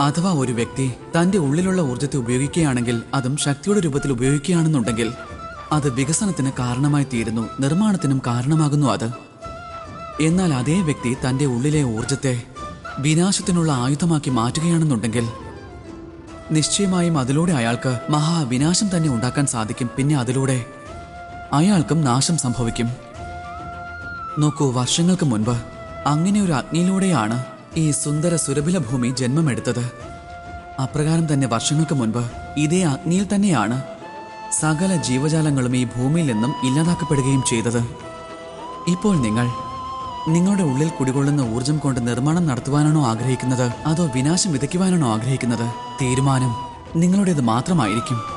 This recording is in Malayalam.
അഥവാ ഒരു വ്യക്തി തന്റെ ഉള്ളിലുള്ള ഊർജത്തെ ഉപയോഗിക്കുകയാണെങ്കിൽ അതും ശക്തിയുടെ രൂപത്തിൽ ഉപയോഗിക്കുകയാണെന്നുണ്ടെങ്കിൽ അത് വികസനത്തിന് കാരണമായി തീരുന്നു നിർമ്മാണത്തിനും കാരണമാകുന്നു അത് എന്നാൽ അതേ വ്യക്തി തന്റെ ഉള്ളിലെ ഊർജത്തെ വിനാശത്തിനുള്ള ആയുധമാക്കി മാറ്റുകയാണെന്നുണ്ടെങ്കിൽ നിശ്ചയമായും അതിലൂടെ അയാൾക്ക് മഹാവിനാശം തന്നെ ഉണ്ടാക്കാൻ സാധിക്കും പിന്നെ അതിലൂടെ അയാൾക്കും നാശം സംഭവിക്കും നോക്കൂ വർഷങ്ങൾക്ക് മുൻപ് അങ്ങനെ ഒരു അഗ്നിയിലൂടെയാണ് ഈ സുന്ദര സുരഭില ഭൂമി ജന്മമെടുത്തത് അപ്രകാരം തന്നെ വർഷങ്ങൾക്ക് മുൻപ് ഇതേ അഗ്നിയിൽ തന്നെയാണ് സകല ജീവജാലങ്ങളും ഈ ഭൂമിയിൽ നിന്നും ഇല്ലാതാക്കപ്പെടുകയും ചെയ്തത് ഇപ്പോൾ നിങ്ങൾ നിങ്ങളുടെ ഉള്ളിൽ കുടികൊള്ളുന്ന ഊർജം കൊണ്ട് നിർമ്മാണം നടത്തുവാനാണോ ആഗ്രഹിക്കുന്നത് അതോ വിനാശം വിതയ്ക്കുവാനാണോ ആഗ്രഹിക്കുന്നത് തീരുമാനം നിങ്ങളുടേത് മാത്രമായിരിക്കും